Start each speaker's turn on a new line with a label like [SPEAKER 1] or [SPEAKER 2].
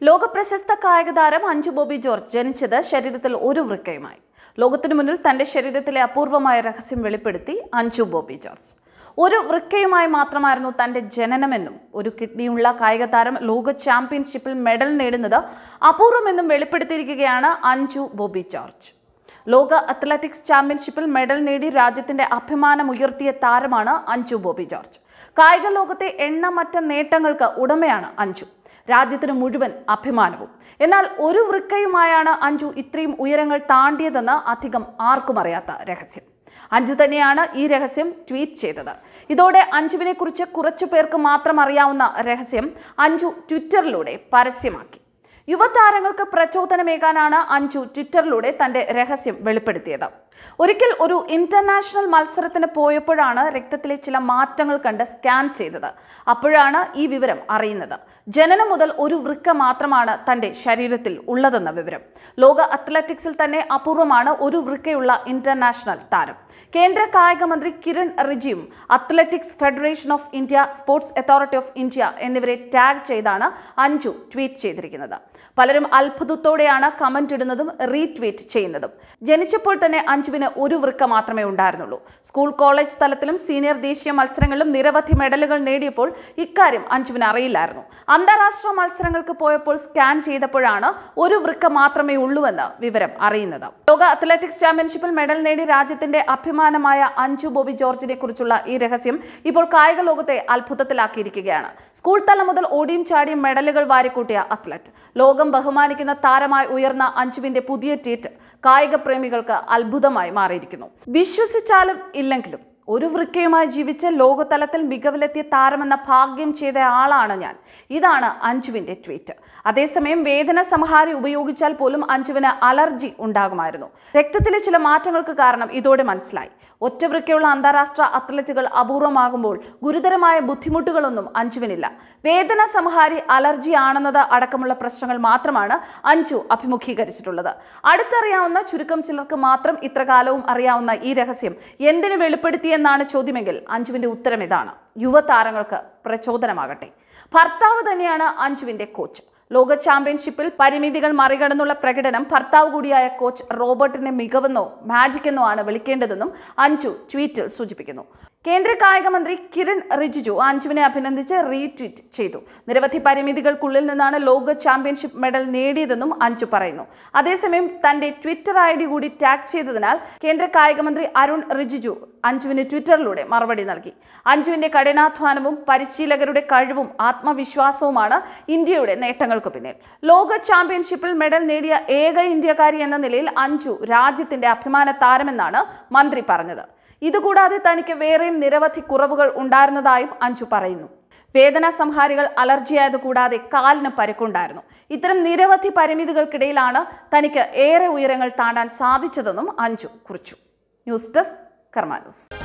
[SPEAKER 1] ലോകപ്രശസ്ത കായിക താരം അഞ്ജു ബോബി ജോർജ് ജനിച്ചത് ശരീരത്തിൽ ഒരു വൃക്കയുമായി ലോകത്തിനു മുന്നിൽ തന്റെ ശരീരത്തിലെ അപൂർവമായ രഹസ്യം വെളിപ്പെടുത്തി അഞ്ജു ബോബി ജോർജ് ഒരു വൃക്കയുമായി മാത്രമായിരുന്നു തന്റെ ജനനമെന്നും ഒരു കിഡ്നിയുള്ള കായിക താരം ലോക ചാമ്പ്യൻഷിപ്പിൽ മെഡൽ നേടുന്നത് അപൂർവമെന്നും വെളിപ്പെടുത്തിയിരിക്കുകയാണ് അഞ്ജു ബോബി ജോർജ് ലോക അത്ലറ്റിക്സ് ചാമ്പ്യൻഷിപ്പിൽ മെഡൽ നേടി രാജ്യത്തിന്റെ അഭിമാനം ഉയർത്തിയ താരമാണ് അഞ്ജു ബോബി ജോർജ് കായിക ലോകത്തെ എണ്ണമറ്റ നേട്ടങ്ങൾക്ക് ഉടമയാണ് അഞ്ജു രാജ്യത്തിന് മുഴുവൻ അഭിമാനവും എന്നാൽ ഒരു വൃക്കയുമായാണ് അഞ്ജു ഇത്രയും ഉയരങ്ങൾ താണ്ടിയതെന്ന് അധികം ആർക്കും അറിയാത്ത രഹസ്യം അഞ്ജു തന്നെയാണ് ഈ രഹസ്യം ട്വീറ്റ് ചെയ്തത് ഇതോടെ അഞ്ജുവിനെ കുറിച്ച് കുറച്ചു പേർക്ക് മാത്രം അറിയാവുന്ന രഹസ്യം അഞ്ജു ട്വിറ്ററിലൂടെ പരസ്യമാക്കി യുവതാരങ്ങൾക്ക് പ്രചോദനമേകാനാണ് അഞ്ജു ട്വിറ്ററിലൂടെ തന്റെ രഹസ്യം വെളിപ്പെടുത്തിയത് ഒരിക്കൽ ഒരു ഇന്റർനാഷണൽ മത്സരത്തിന് പോയപ്പോഴാണ് രക്തത്തിലെ ചില മാറ്റങ്ങൾ കണ്ട് സ്കാൻ ചെയ്തത് അപ്പോഴാണ് ഈ വിവരം അറിയുന്നത് ജനനം മുതൽ ഒരു വൃക്ക മാത്രമാണ് തന്റെ ശരീരത്തിൽ ഉള്ളതെന്ന വിവരം ലോക അത്ലറ്റിക്സിൽ തന്നെ അപൂർവമാണ് ഒരു വൃക്കയുള്ള ഇന്റർനാഷണൽ താരം കേന്ദ്ര കായിക മന്ത്രി കിരൺ റിജിയും Athletics Federation of India Sports Authority of India എന്നിവരെ ടാഗ് ചെയ്താണ് അഞ്ജു ട്വീറ്റ് ചെയ്തിരിക്കുന്നത് പലരും അത്ഭുതത്തോടെയാണ് കമന്റ് ഇടുന്നതും റീട്വീറ്റ് ചെയ്യുന്നതും ജനിച്ചപ്പോൾ തന്നെ അഞ്ജുവിന് ഒരു വൃക്ക മാത്രമേ ഉണ്ടായിരുന്നുള്ളൂ സ്കൂൾ കോളേജ് തലത്തിലും സീനിയർ ദേശീയ മത്സരങ്ങളിലും നിരവധി മെഡലുകൾ നേടിയപ്പോൾ ഇക്കാര്യം അഞ്ജുവിന് അറിയില്ലായിരുന്നു അന്താരാഷ്ട്ര മത്സരങ്ങൾക്ക് പോയപ്പോൾ സ്കാൻ ചെയ്തപ്പോഴാണ് ഒരു വൃക്ക മാത്രമേ ഉള്ളൂവെന്ന് വിവരം അറിയുന്നത് ലോക അത്ലറ്റിക്സ് ചാമ്പ്യൻഷിപ്പിൽ മെഡൽ നേടി രാജ്യത്തിന്റെ അഭിമാനമായ അഞ്ജു ബോബി ജോർജിനെ കുറിച്ചുള്ള ഈ രഹസ്യം ഇപ്പോൾ കായിക ലോകത്തെ അത്ഭുതത്തിലാക്കിയിരിക്കുകയാണ് സ്കൂൾ തലം മുതൽ ഓടിയും ചാടിയും മെഡലുകൾ വാരിക്കൂട്ടിയ അത്ലറ്റ് ലോകം ബഹുമാനിക്കുന്ന താരമായി ഉയർന്ന അഞ്ജുവിന്റെ പുതിയ ട്വീറ്റ് കായിക പ്രേമികൾക്ക് അത്ഭുതമായി മാറിയിരിക്കുന്നു വിശ്വസിച്ചാലും ഇല്ലെങ്കിലും ഒരു വൃക്കയുമായി ജീവിച്ച് ലോകതലത്തിൽ മികവിലെത്തിയ താരമെന്ന ഭാഗ്യം ചെയ്ത ആളാണ് ഞാൻ ഇതാണ് അഞ്ജുവിന്റെ ട്വീറ്റ് അതേസമയം വേദന സംഹാരി ഉപയോഗിച്ചാൽ പോലും അഞ്ജുവിന് അലർജി ഉണ്ടാകുമായിരുന്നു രക്തത്തിലെ ചില മാറ്റങ്ങൾക്ക് കാരണം ഇതോടെ മനസ്സിലായി ഒറ്റ വൃക്കയുള്ള അന്താരാഷ്ട്ര അത്ലറ്റുകൾ അപൂർവമാകുമ്പോൾ ഗുരുതരമായ ബുദ്ധിമുട്ടുകളൊന്നും അഞ്ജുവിനില്ല വേദന സംഹാരി അലർജി ആണെന്നത് അടക്കമുള്ള പ്രശ്നങ്ങൾ മാത്രമാണ് അഞ്ജു അഭിമുഖീകരിച്ചിട്ടുള്ളത് അടുത്തറിയാവുന്ന ചുരുക്കം ചിലർക്ക് മാത്രം ഇത്രകാലവും അറിയാവുന്ന ഈ രഹസ്യം എന്തിനു വെളിപ്പെടുത്തിയെന്നാണ് ചോദ്യമെങ്കിൽ അഞ്ജുവിന്റെ ഉത്തരം ഇതാണ് യുവതാരങ്ങൾക്ക് പ്രചോദനമാകട്ടെ ഭർത്താവ് തന്നെയാണ് അഞ്ജുവിന്റെ കോച്ച് ലോക ചാമ്പ്യൻഷിപ്പിൽ പരിമിതികൾ മറികടന്നുള്ള പ്രകടനം ഭർത്താവ് കൂടിയായ കോച്ച് റോബർട്ടിനെ മികവെന്നോ മാജിക് എന്നോ ആണ് വിളിക്കേണ്ടതെന്നും അഞ്ജു ട്വീറ്റിൽ സൂചിപ്പിക്കുന്നു കേന്ദ്ര കായിക മന്ത്രി കിരൺ റിജിജു അഞ്ജുവിനെ അഭിനന്ദിച്ച് റീട്വീറ്റ് ചെയ്തു നിരവധി പരിമിതികൾക്കുള്ളിൽ നിന്നാണ് ലോക ചാമ്പ്യൻഷിപ്പ് മെഡൽ നേടിയതെന്നും അഞ്ജു പറയുന്നു അതേസമയം തന്റെ ട്വിറ്റർ ഐ ഡി കൂടി ടാഗ് ചെയ്തതിനാൽ കേന്ദ്ര കായിക മന്ത്രി അരുൺ റിജിജു അഞ്ജുവിന് ട്വിറ്ററിലൂടെ മറുപടി നൽകി അഞ്ജുവിന്റെ കഠിനാധ്വാനവും പരിശീലകരുടെ കഴിവും ആത്മവിശ്വാസവുമാണ് ഇന്ത്യയുടെ നേട്ടങ്ങൾക്ക് പിന്നിൽ ലോക ചാമ്പ്യൻഷിപ്പിൽ മെഡൽ നേടിയ ഏക ഇന്ത്യക്കാരി എന്ന നിലയിൽ അഞ്ജു രാജ്യത്തിന്റെ അഭിമാന താരമെന്നാണ് മന്ത്രി പറഞ്ഞത് ഇതുകൂടാതെ തനിക്ക് വേറെയും നിരവധി കുറവുകൾ ഉണ്ടായിരുന്നതായും അഞ്ജു പറയുന്നു വേദന സംഹാരികൾ അലർജിയായത് കൂടാതെ കാലിന് പരുക്കുണ്ടായിരുന്നു ഇത്തരം നിരവധി പരിമിതികൾക്കിടയിലാണ് തനിക്ക് ഏറെ ഉയരങ്ങൾ താണ്ടാൻ സാധിച്ചതെന്നും അഞ്ജു കുറിച്ചു ന്യൂസ് ഡെസ്ക് കർമാ ന്യൂസ്